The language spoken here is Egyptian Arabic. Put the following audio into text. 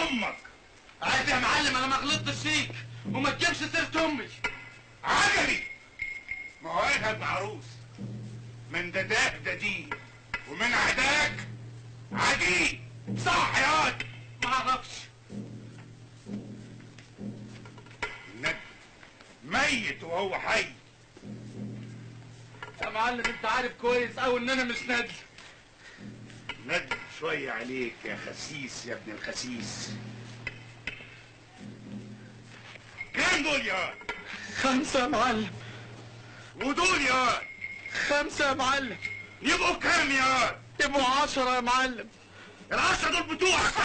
امك عادي يا معلم انا ما غلطتش فيك وما تجيبش سيره امي عجبي ما هو ارهب عروس من دداك ددي ومن عداك عدي صح يا واد ما اعرفش النبي ميت وهو حي يا معلم انت عارف كويس قوي ان انا مش نادي ندم شوية عليك يا خسيس يا ابن الخسيس كام دول يا واد؟ خمسة يا معلم ودول يا واد؟ خمسة يا معلم يبقوا كام يا واد؟ يبقوا عشرة يا معلم العشرة دول بتوعك